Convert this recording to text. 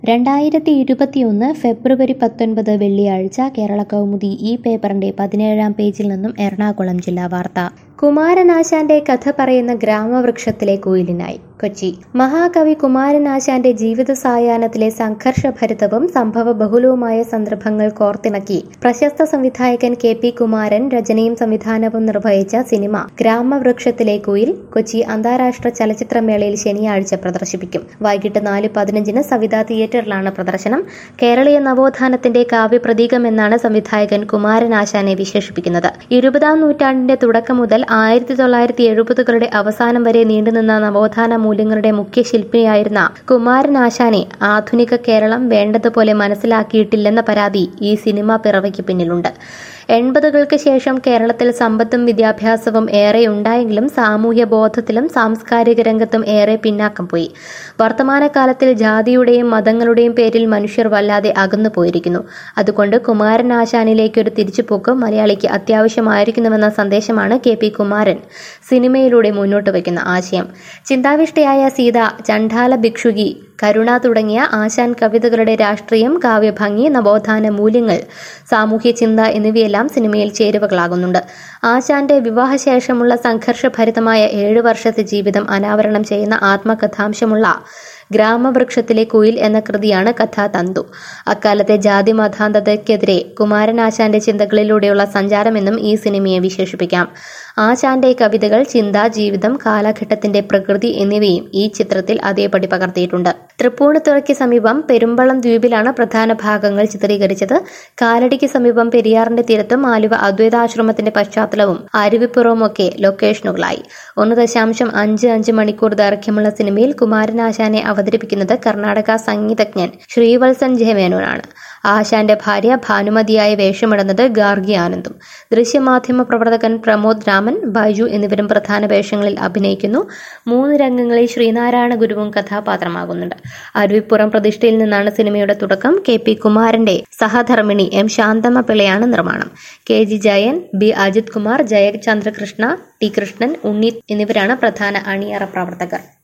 രണ്ടായിരത്തി ഇരുപത്തിയൊന്ന് ഫെബ്രുവരി പത്തൊൻപത് വെള്ളിയാഴ്ച കേരള കൗമുദി ഈ പേപ്പറിന്റെ പതിനേഴാം പേജിൽ നിന്നും എറണാകുളം ജില്ലാ വാർത്ത കുമാരനാശാന്റെ കഥ പറയുന്ന ഗ്രാമവൃക്ഷത്തിലെ കുയിലിനായി കൊച്ചി മഹാകവി കുമാരനാശാന്റെ ജീവിത സായാഹ്നത്തിലെ സംഘർഷഭരിതവും സംഭവ ബഹുലവുമായ സന്ദർഭങ്ങൾ കോർത്തിണക്കി പ്രശസ്ത സംവിധായകൻ കെ പി കുമാരൻ രചനയും സംവിധാനവും നിർവഹിച്ച സിനിമ ഗ്രാമവൃക്ഷത്തിലെ കുയിൽ കൊച്ചി അന്താരാഷ്ട്ര ചലച്ചിത്രമേളയിൽ ശനിയാഴ്ച പ്രദർശിപ്പിക്കും വൈകിട്ട് നാല് പതിനഞ്ചിന് സവിത തിയേറ്ററിലാണ് പ്രദർശനം കേരളീയ നവോത്ഥാനത്തിന്റെ കാവ്യപ്രതീകമെന്നാണ് സംവിധായകൻ കുമാരനാശാനെ വിശേഷിപ്പിക്കുന്നത് ഇരുപതാം നൂറ്റാണ്ടിന്റെ തുടക്കം മുതൽ ആയിരത്തി തൊള്ളായിരത്തി എഴുപതുകളുടെ അവസാനം വരെ നീണ്ടുനിന്ന നവോത്ഥാന മൂല്യങ്ങളുടെ മുഖ്യ ശില്പിയായിരുന്ന കുമാരനാശാനെ ആധുനിക കേരളം വേണ്ടതുപോലെ മനസ്സിലാക്കിയിട്ടില്ലെന്ന പരാതി ഈ സിനിമ പിറവിക്ക് പിന്നിലുണ്ട് എൺപതുകൾക്ക് ശേഷം കേരളത്തിൽ സമ്പത്തും വിദ്യാഭ്യാസവും ഏറെ ഉണ്ടായെങ്കിലും സാമൂഹ്യ ബോധത്തിലും സാംസ്കാരിക രംഗത്തും ഏറെ പിന്നാക്കം പോയി വർത്തമാനകാലത്തിൽ ജാതിയുടെയും മതങ്ങളുടെയും പേരിൽ മനുഷ്യർ വല്ലാതെ അകന്നു പോയിരിക്കുന്നു അതുകൊണ്ട് കുമാരനാശാനിലേക്കൊരു തിരിച്ചുപോക്ക് മലയാളിക്ക് അത്യാവശ്യമായിരിക്കുന്നുവെന്ന സന്ദേശമാണ് കെ പി കുമാരൻ സിനിമയിലൂടെ മുന്നോട്ട് വയ്ക്കുന്ന ആശയം ചിന്താവിഷ്ടയായ സീത ചണ്ഡാല ഭിക്ഷുകി കരുണ തുടങ്ങിയ ആശാൻ കവിതകളുടെ രാഷ്ട്രീയം കാവ്യഭംഗി നവോത്ഥാന മൂല്യങ്ങൾ സാമൂഹ്യ ചിന്ത എന്നിവയെല്ലാം സിനിമയിൽ ചേരുവകളാകുന്നുണ്ട് ആശാന്റെ വിവാഹശേഷമുള്ള സംഘർഷഭരിതമായ ഏഴു വർഷത്തെ ജീവിതം അനാവരണം ചെയ്യുന്ന ആത്മകഥാംശമുള്ള ഗ്രാമവൃക്ഷത്തിലെ കുയിൽ എന്ന കൃതിയാണ് കഥാതന്തു അക്കാലത്തെ ജാതി മതാന്തതയ്ക്കെതിരെ കുമാരനാശാന്റെ ചിന്തകളിലൂടെയുള്ള സഞ്ചാരമെന്നും ഈ സിനിമയെ വിശേഷിപ്പിക്കാം ആശാന്റെ കവിതകൾ ചിന്ത ജീവിതം കാലഘട്ടത്തിന്റെ പ്രകൃതി എന്നിവയും ഈ ചിത്രത്തിൽ അതേപടി പകർത്തിയിട്ടുണ്ട് തൃപ്പൂണിത്തുറയ്ക്ക് സമീപം പെരുമ്പളം ദ്വീപിലാണ് പ്രധാന ഭാഗങ്ങൾ ചിത്രീകരിച്ചത് കാലടിക്ക് സമീപം പെരിയാറിന്റെ തീരത്തും ആലുവ അദ്വൈതാശ്രമത്തിന്റെ പശ്ചാത്തലവും അരുവിപ്പുറവുമൊക്കെ ലൊക്കേഷനുകളായി ഒന്ന് ദശാംശം അഞ്ച് അഞ്ച് മണിക്കൂർ ദൈർഘ്യമുള്ള സിനിമയിൽ കുമാരനാശാനെ അവതരിപ്പിക്കുന്നത് കർണാടക സംഗീതജ്ഞൻ ശ്രീവത്സൻ ജയമേനോനാണ് ആശാന്റെ ഭാര്യ ഭാനുമതിയായ വേഷമിടുന്നത് ഗാർഗി ആനന്ദും ദൃശ്യമാധ്യമ പ്രവർത്തകൻ പ്രമോദ് രാമൻ ബൈജു എന്നിവരും പ്രധാന വേഷങ്ങളിൽ അഭിനയിക്കുന്നു മൂന്ന് രംഗങ്ങളിൽ ശ്രീനാരായണ ഗുരുവും കഥാപാത്രമാകുന്നുണ്ട് അരുവിപ്പുറം പ്രതിഷ്ഠയിൽ നിന്നാണ് സിനിമയുടെ തുടക്കം കെ പി കുമാരന്റെ സഹധർമ്മിണി എം ശാന്തമ്മ പിള്ളയാണ് നിർമ്മാണം K G Jayan B Ajith Kumar Jayachandrakrishna T Krishnan Unni എന്നിവരാണ് പ്രധാന അണിയറ പ്രവർത്തകർ